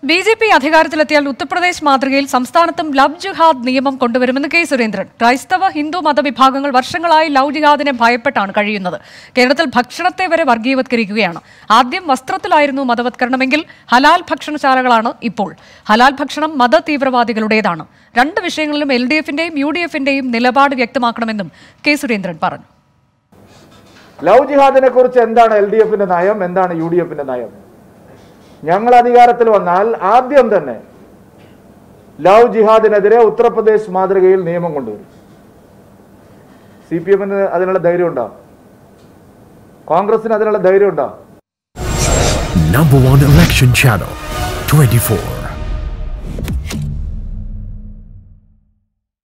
B J P അധികാരത്തിലെത്തിയാൽ ഉത്തർപ്രദേശ് മാതൃകയിൽ സംസ്ഥാനത്തും ലവ് ജിഹാദ് നിയമം കൊണ്ടുവരുമെന്ന് കെ സുരേന്ദ്രൻ ക്രൈസ്തവ ഹിന്ദു മതവിഭാഗങ്ങൾ വർഷങ്ങളായി ലവ് ജിഹാദിനെ ഭയപ്പെട്ടാണ് കഴിയുന്നത് കേരളത്തിൽ ഭക്ഷണത്തെ വരെ വർഗീയവത്കരിക്കുകയാണ് ആദ്യം വസ്ത്രത്തിലായിരുന്നു മതവത്കരണമെങ്കിൽ ഹലാൽ ഭക്ഷണശാലകളാണ് ഇപ്പോൾ ഹലാൽ ഭക്ഷണം മത തീവ്രവാദികളുടേതാണ് രണ്ട് വിഷയങ്ങളിലും എൽ ഡി എഫിന്റെയും യു ഡി എഫിന്റെയും നിലപാട് വ്യക്തമാക്കണമെന്നും കെ സുരേന്ദ്രൻ പറഞ്ഞു ലവ് ജിഹാദിനെ കുറിച്ച് എന്താണ് എൽ ഡി എഫിന്റെ നയം എന്താണ് യു ഡി എഫിന്റെ നയം ഞങ്ങൾ അധികാരത്തിൽ വന്നാൽ ആദ്യം തന്നെ ലവ് ജിഹാദിനെതിരെ ഉത്തർപ്രദേശ് മാതൃകയിൽ നിയമം കൊണ്ടുവരും സി പി എമ്മിന് അതിനുള്ള ധൈര്യം ഉണ്ടോ കോൺഗ്രസിന് അതിനുള്ള ധൈര്യം ഉണ്ടോ Number one election channel 24.